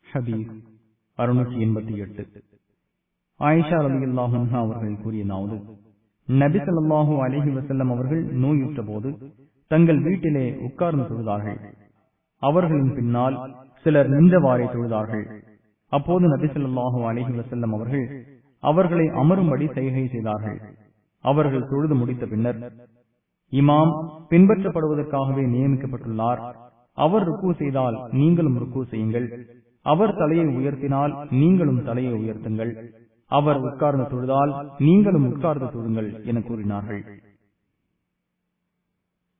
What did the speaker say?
ஹதீஸ் அறுநூற்றி எண்பத்தி எட்டு ஆயிஷா ரவி அல்லாஹா அவர்கள் கூறியதாவது நபி ஸல்லல்லாஹு அலைஹி வஸல்லம் அவர்கள் நோயுற்ற போது தங்கள் வீட்டிலே உட்கார்ந்து தொழுதார்கள் அவர்களின் பின்னால் சிலர் நின்றவாறே தொழுதார்கள் அப்போது நபி ஸல்லல்லாஹு அலைஹி வஸல்லம் அவர்கள் அவர்களை அமரும்படி செய்கை செய்தார்கள் அவர்கள் தொழுது முடித்த பின்னர் இமாம் பின்பற்றப்படுவதற்காகவே நியமிக்கப்பட்டுள்ளார் அவர் ருக்கு செய்தால் நீங்களும் ருக்கு செய்யுங்கள் அவர் தலையை உயர்த்தினால் நீங்களும் தலையை உயர்த்துங்கள் அவர் உட்கார்ந்து தொழுதால் நீங்களும் உட்கார்ந்து தொழுங்கள் என கூறினார்கள்